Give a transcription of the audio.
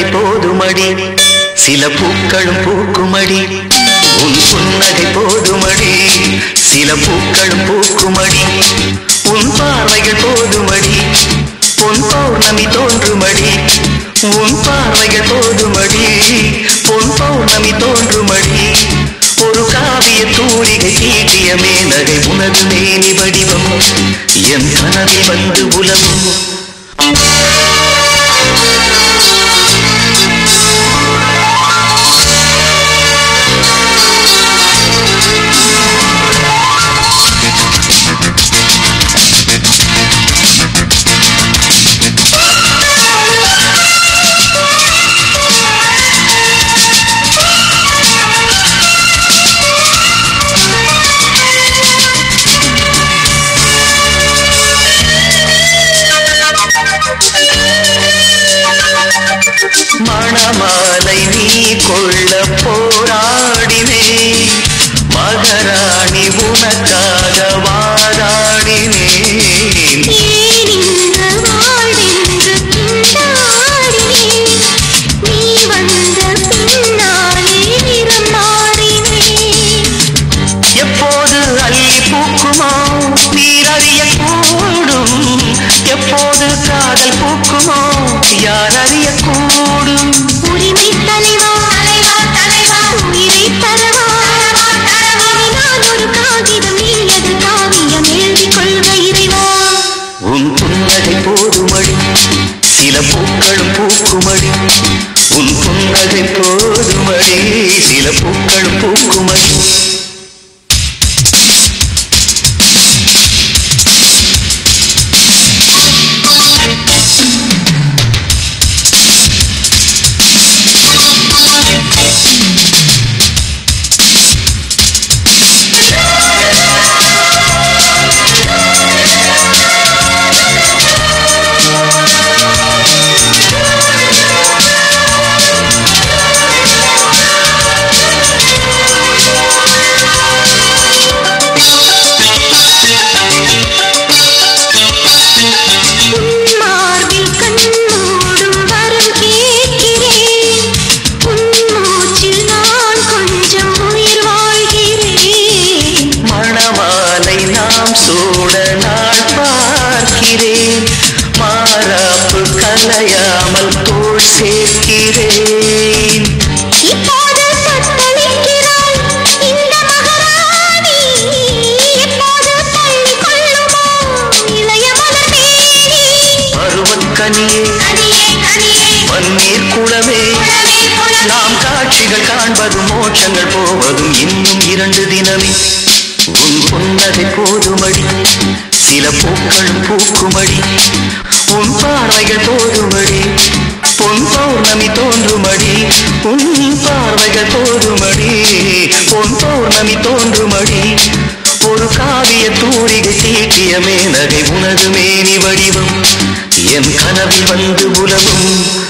புன்னகை போதுமடி சில பூக்களும் பூக்குமடி உன் புன்னகை போதுமடி சில பூக்களும் பூக்குமடி உன் பார்வைகள் போதுமடி பொன் பௌர்ணமி தோன்றுமடி உன் பார்வைகள் போதுமடி பொன் பௌர்ணமி தோன்றுமடி ஒரு காவிய தூரிகை தீட்டிய மேனகை உனது மேனி வடிவம் என் கனவில் வந்து உலவும் மணமாலை நீ கொள்ள போராடினே மகராணி உனக்காக வாதாடினேன் ஏன் இந்த வாழ்வென்று திண்டாடினேன் நீ வந்த பின்னாலே நிறம் மாறினேன் எப்போது அள்ளி பூக்குமோ நீர் அறிய கூடும் எப்போது காதல் பூக்குமோ யார் அறிய கூடும் உரிமை தலைவா தலைவா தலைவா உயிரை தரவா தரவா இனி நான் ஒரு காகிதம் நீ அது காவியம் எழுதிக் கொள்க இறைவா உன் புன்னகை போதுமடி சில பூக்களும் பூக்குமடி உன் புன்னகை போதுமடி சில பூக்களும் பூக்குமடி உன் மார்பில் கண்மூடும் வரம் கேட்கிறேன் உன் மூச்சில் நான் கொஞ்சம் உயிர் வாழ்கிறேன் மணமாலை நாம் சூட நாள் பார்க்கிறேன் மாறாப்பு கலையாமல் தோள் சேர்க்கிறேன் இப்போது தத்தளிக்கிறாள் இந்த மகாராணி எப்போது தள்ளி கொள்ளுமோ இளைய மலர் மேனி பருவக்கனியே கனியே கனியே பன்னீர் குளமே குளமே குளமே நாம் காட்சிகள் காண்பதும் மோட்சங்கள் போவதும் இன்னும் இரண்டு தினமே உன் புன்னகை போதுமடி சில பூக்களும் பூக்குமடி உன் பார்வைகள் போதுமடி பொன் பௌர்ணமி தோன்றுமடி உன் பார்வைகள் போதுமடி பொன் பௌர்ணமி தோன்றுமடி ஒரு காவிய தூரிகை தீட்டிய மேனகை உனது மேனி வடிவம் என் கனவில் வந்து உலவும்